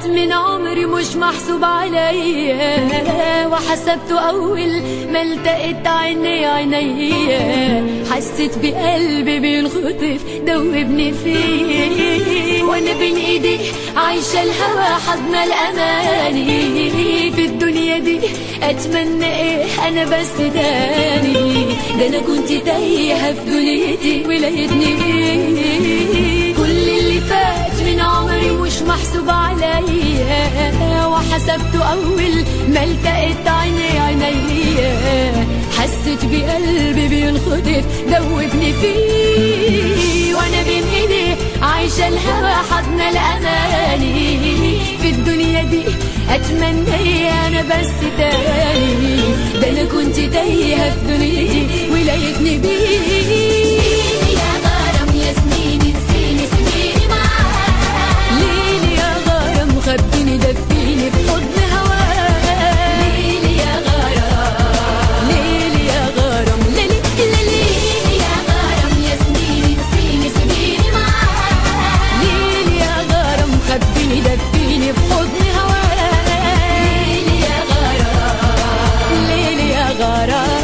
فات من عمري مش محسوب عليا وحسبته اول ما التقيت عيني عينيا حسيت بقلبي بينخطف دوبني فيه وانا بين ايدي عايشه الهوى حضن الاماني في الدنيا دي اتمنى ايه انا بس تاني ده انا كنت تايهه في دنيتي ولقيتني بيه كل اللي فات من عمري مش محسوب عليا وحسبته اول ما التقيت عيني عينيا حسيت بقلبي بينخطف دوبني فيه وانا بين ايدي عايشه الهوى حضن الاماني في الدنيا دي اتمنى انا بس تاني ده انا كنت تايهه في دنيتي ولقيتني بيه يا غرام يا سنين نسيني سنيني معاك ليلي يا غرام خبيني دفيني في حضن هواك ليلي يا غرام ليلي يا غرام ليلي ليلي يا غرام يا سنين نسيني سنيني معاك ليلي يا غرام خبيني دفيني في حضن هواك ليلي يا غرام ليلي يا غرام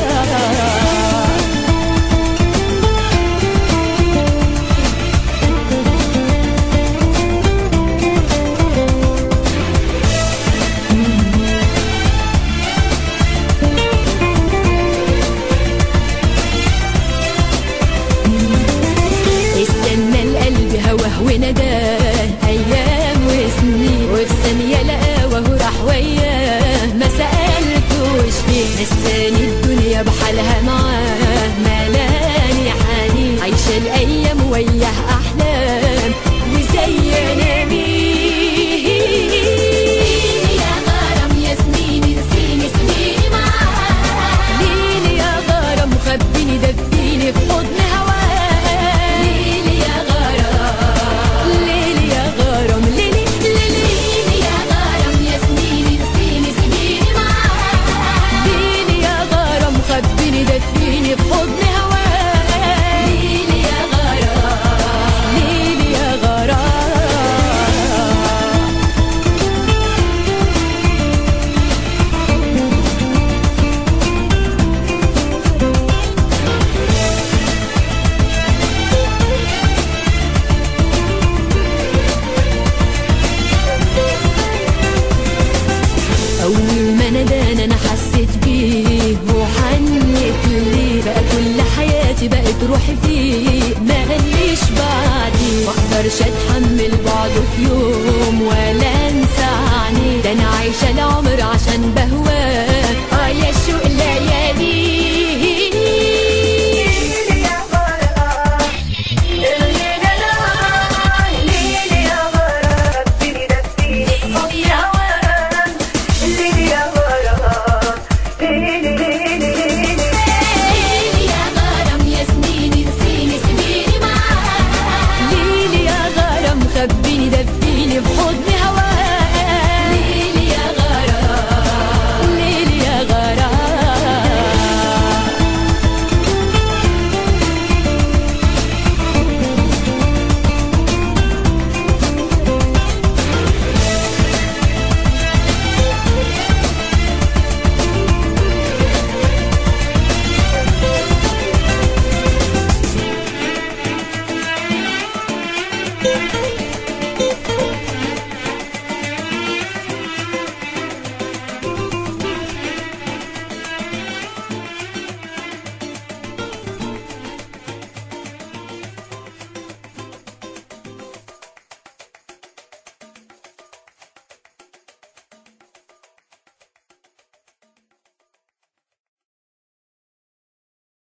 استنى القلب هواه ونداه ايام وسنين وفي ثانيه لقاه وهو راح وياه ما سالتوش فيه نساني الدنيا بحالها معاه ملاني حنين عايشه الايام وياه احلام وزي انا بيه يا غرام يا سنين نسيني سنيني معاك ليلي يا غرام خبيني دفيني في حضن هواك ليلي يا غرام ليلي يا غرام ليلي ليلي يا غرام يا سنين نسيني سنيني معاك ليلي يا غرام خبيني دفيني في حضن هواك ليلي يا غرام ليلي يا غرام أول ما ندانا أنا حسيت بيه وحنيت ليه بقى كل حياتي بقت روحي فيه ماليش بعدي مقدرش أتحمل بعده في يوم ولا أنسى عني ده أنا عايشة العمر عشان بهواه آه يا شوق ليالي ليلي يا غرام يا سنين نسيني سنيني معاك ليلي يا غرام خبيني دفيني في حضن